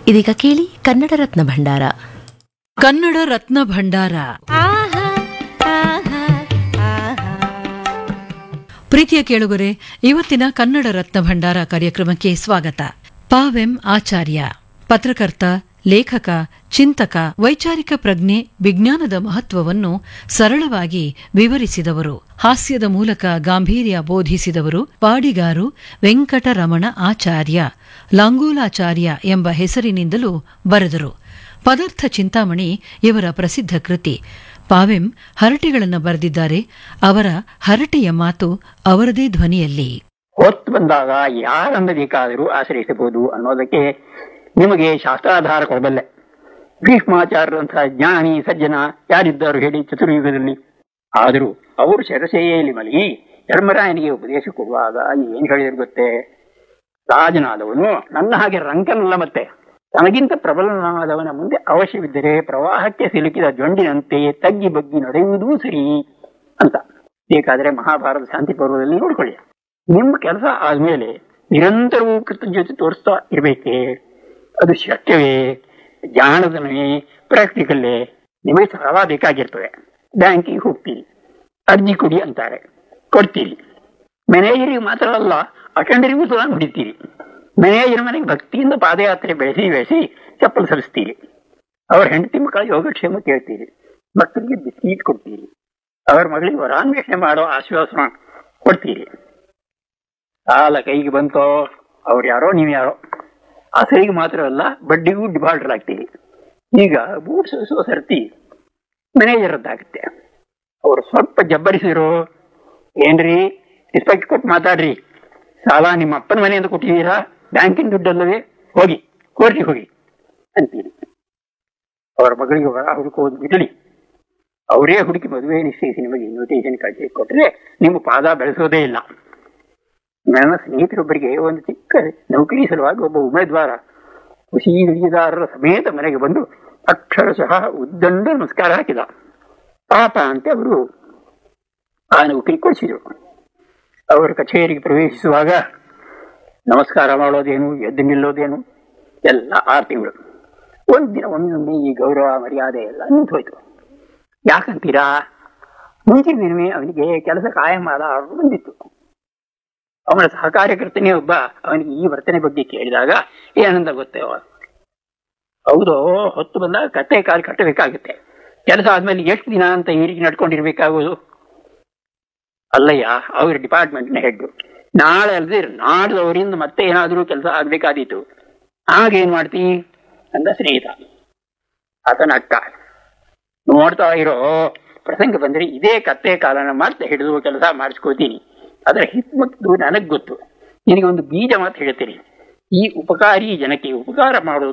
ಇದೀಗ ಕೇಳಿ ಕನ್ನಡ ರತ್ನ ಭಂಡಾರ ಕನ್ನಡ ರತ್ನ ಭಂಡಾರ ಪ್ರೀತಿಯ ಕೇಳುಗರೆ ಇವತ್ತಿನ ಕನ್ನಡ ರತ್ನ ಭಂಡಾರ ಕಾರ್ಯಕ್ರಮಕ್ಕೆ ಸ್ವಾಗತ ಪಾವೆಂ ಆಚಾರ್ಯ ಪತ್ರಕರ್ತ ಲೇಖಕ ಚಿಂತಕ ವೈಚಾರಿಕ ಪ್ರಜ್ಞೆ ವಿಜ್ಞಾನದ ಮಹತ್ವವನ್ನು ಸರಳವಾಗಿ ವಿವರಿಸಿದವರು ಹಾಸ್ಯದ ಮೂಲಕ ಗಾಂಭೀರ್ಯ ಬೋಧಿಸಿದವರು ಪಾಡಿಗಾರು ವೆಂಕಟರಮಣ ಆಚಾರ್ಯ ಲಾಂಗೂಲಾಚಾರ್ಯ ಎಂಬ ಹೆಸರಿನಿಂದಲೂ ಬರೆದರು ಪದಾರ್ಥ ಚಿಂತಾಮಣಿ ಇವರ ಪ್ರಸಿದ್ಧ ಕೃತಿ ಪಾವೆಂ ಹರಟೆಗಳನ್ನು ಬರೆದಿದ್ದಾರೆ ಅವರ ಹರಟೆಯ ಮಾತು ಅವರದೇ ಧ್ವನಿಯಲ್ಲಿ ಹೊತ್ತು ಬಂದಾಗ ಯಾರನ್ನ ಬೇಕಾದರೂ ಆಶ್ರಯಿಸಬಹುದು ಅನ್ನೋದಕ್ಕೆ ನಿಮಗೆ ಶಾಸ್ತ್ರಾಧಾರ ಕೊಡಬಲ್ಲೆ ಭೀಷ್ಮಾಚಾರ್ಯರಂತಹ ಜ್ಞಾನಿ ಸಜ್ಜನ ಯಾರಿದ್ದಾರು ಹೇಳಿ ಚತುರ್ಯುಗದಲ್ಲಿ ಆದರೂ ಅವರು ಶರಸೆಯಲ್ಲಿ ಮಲಗಿ ಧರ್ಮರಾಯನಿಗೆ ಉಪದೇಶ ಕೊಡುವಾಗ ಏನ್ ಹೇಳಿದ್ರು ಗೊತ್ತೇ ರಾಜನಾದವನು ನನ್ನ ಹಾಗೆ ರಂಕನಲ್ಲ ಮತ್ತೆ ತನಗಿಂತ ಪ್ರಬಲನಾದವನ ಮುಂದೆ ಅವಶ್ಯವಿದ್ದರೆ ಪ್ರವಾಹಕ್ಕೆ ಸಿಲುಕಿದ ಜೊಂಡಿನಂತೆ ತಗ್ಗಿ ಬಗ್ಗಿ ನಡೆಯುವುದೂ ಸರಿ ಅಂತ ಬೇಕಾದರೆ ಮಹಾಭಾರತ ಶಾಂತಿ ಪರ್ವದಲ್ಲಿ ನೋಡ್ಕೊಳ್ಳಿ ನಿಮ್ಮ ಕೆಲಸ ಆದ್ಮೇಲೆ ನಿರಂತರವೂ ಕೃತಜ್ಞತೆ ತೋರಿಸ್ತಾ ಇರ್ಬೇಕೇ ಅದು ಶಕ್ಯವೇ ಜಾಣದನವೇ ಪ್ರಾಕ್ಟಿಕಲ್ಲೇ ನಿಮಗೆ ಸಾಲ ಬೇಕಾಗಿರ್ತದೆ ಬ್ಯಾಂಕಿಗೆ ಹೋಗ್ತೀರಿ ಅರ್ಜಿ ಕೊಡಿ ಅಂತಾರೆ ಕೊಡ್ತೀರಿ ಮ್ಯಾನೇಜರಿಗೆ ಮಾತ್ರ ಅಲ್ಲ ಅಟೆಂಡರಿಗೂ ಸಹ ಹೊಡಿತೀರಿ ಮ್ಯಾನೇಜರ್ ಮನೆಗೆ ಭಕ್ತಿಯಿಂದ ಪಾದಯಾತ್ರೆ ಬೆಳೆಸಿ ಬೆಳೆಸಿ ಚಪ್ಪಲು ಸಲ್ಲಿಸ್ತೀರಿ ಅವ್ರ ಹೆಂಡತಿ ಮಕ್ಕಳ ಯೋಗಕ್ಷೇಮ ಕೇಳ್ತೀರಿ ಮಕ್ಕಳಿಗೆ ಬಿಸ್ಕೀಟ್ ಕೊಡ್ತೀರಿ ಅವ್ರ ಮಗಳಿಗೆ ವರಾನ್ವೇಷಣೆ ಮಾಡೋ ಆಶ್ವಾಸನ ಕೊಡ್ತೀರಿ ಸಾಲ ಕೈಗೆ ಬಂತೋ ಅವ್ರು ಯಾರೋ ನೀವು ಯಾರೋ ಅಸಲಿಗೆ ಮಾತ್ರ ಅಲ್ಲ ಬಡ್ಡಿಗೂ ಡಿಫಾಲ್ಟರ್ ಆಗ್ತೀರಿ ಈಗ ಬೂಟ್ ಸೋಸೋ ಸರ್ತಿ ಮ್ಯಾನೇಜರ್ ಅದ್ದಾಗುತ್ತೆ ಅವರು ಸ್ವಲ್ಪ ಜಬ್ಬರಿಸಿರೋ ಏನ್ರಿ ರಿಸ್ಪೆಕ್ಟ್ ಕೊಟ್ಟು ಮಾತಾಡ್ರಿ ಸಾಲ ನಿಮ್ಮ ಅಪ್ಪನ ಮನೆಯಿಂದ ಕೊಟ್ಟಿದ್ದೀರಾ ಬ್ಯಾಂಕಿನ ದುಡ್ಡಲ್ಲವೇ ಹೋಗಿ ಕೋರ್ಟಿಗೆ ಹೋಗಿ ಅಂತೀರಿ ಅವರ ಮಗಳಿಗೆ ಹೊರ ಹುಡುಕೋದು ಬಿಡಲಿ ಅವರೇ ಹುಡುಕಿ ಮದುವೆ ನಿಶ್ಚಯಿಸಿ ನಿಮಗೆ ಇನ್ವಿಟೇಷನ್ ಕಳಿಸಿ ಕೊಟ್ಟರೆ ನಿಮ್ಮ ಪಾದ ಬೆಳೆಸೋದೇ ಇಲ್ಲ ನನ್ನ ಸ್ನೇಹಿತರೊಬ್ಬರಿಗೆ ಒಂದು ಚಿಕ್ಕ ನೌಕರಿ ಸಲುವಾಗಿ ಒಬ್ಬ ಉಮೇದ್ವಾರ ಖುಷಿ ಹಿಡಿದಾರರ ಸಮೇತ ಮನೆಗೆ ಬಂದು ಅಕ್ಷರಶಃ ಉದ್ದಂಡ ನಮಸ್ಕಾರ ಹಾಕಿದ ಪಾಪ ಅಂತ ಅವರು ಆ ನೌಕರಿ ಕೊಡಿಸಿದರು ಅವರು ಕಚೇರಿಗೆ ಪ್ರವೇಶಿಸುವಾಗ ನಮಸ್ಕಾರ ಮಾಡೋದೇನು ಎದ್ದು ನಿಲ್ಲೋದೇನು ಎಲ್ಲ ಆರು ತಿಂಗಳು ಒಂದು ದಿನ ಒಮ್ಮೊಮ್ಮೆ ಈ ಗೌರವ ಮರ್ಯಾದೆ ಎಲ್ಲ ನಿಂತು ಹೋಯ್ತು ಯಾಕಂತೀರಾ ಮುಂಚಿನ ದಿನವೇ ಅವನಿಗೆ ಕೆಲಸ ಕಾಯಂ ಆದ ಆರ್ಡರ್ ಬಂದಿತ್ತು ಅವನ ಸಹಕಾರ್ಯಕರ್ತನೇ ಒಬ್ಬ ಅವನಿಗೆ ಈ ವರ್ತನೆ ಬಗ್ಗೆ ಕೇಳಿದಾಗ ಏನಂದ ಗೊತ್ತೇ ಹೌದು ಹೊತ್ತು ಬಂದಾಗ ಕತ್ತೆ ಕಾಲು ಕಟ್ಟಬೇಕಾಗುತ್ತೆ ಕೆಲಸ ಆದ್ಮೇಲೆ ಎಷ್ಟು ದಿನ ಅಂತ ಈ ರೀತಿ ನಡ್ಕೊಂಡಿರ್ಬೇಕಾಗೋದು ಅಲ್ಲಯ್ಯ ಅವ್ರ ಡಿಪಾರ್ಟ್ಮೆಂಟ್ನ ಹೆಡ್ ನಾಳೆ ಅಲ್ಲದೆ ನಾಡ್ದವರಿಂದ ಮತ್ತೆ ಏನಾದರೂ ಕೆಲಸ ಆಗ್ಬೇಕಾದೀತು ಆಗೇನ್ ಮಾಡ್ತೀ ಅಂದ ಸ್ನೇಹಿತ ಆತನ ಅಕ್ಕ ನೋಡ್ತಾ ಇರೋ ಪ್ರಸಂಗ ಬಂದ್ರೆ ಇದೇ ಕತ್ತೆ ಕಾಲನ ಮಾಡ್ತಾ ಹಿಡಿದು ಕೆಲಸ ಮಾಡಿಸ್ಕೋತೀನಿ ಅದರ ಹಿತ್ಮತ್ತು ನನಗ್ ಗೊತ್ತು ನಿನಗೆ ಒಂದು ಬೀಜ ಮಾತು ಹೇಳ್ತೀನಿ ಈ ಉಪಕಾರಿ ಜನಕ್ಕೆ ಉಪಕಾರ ಮಾಡೋದು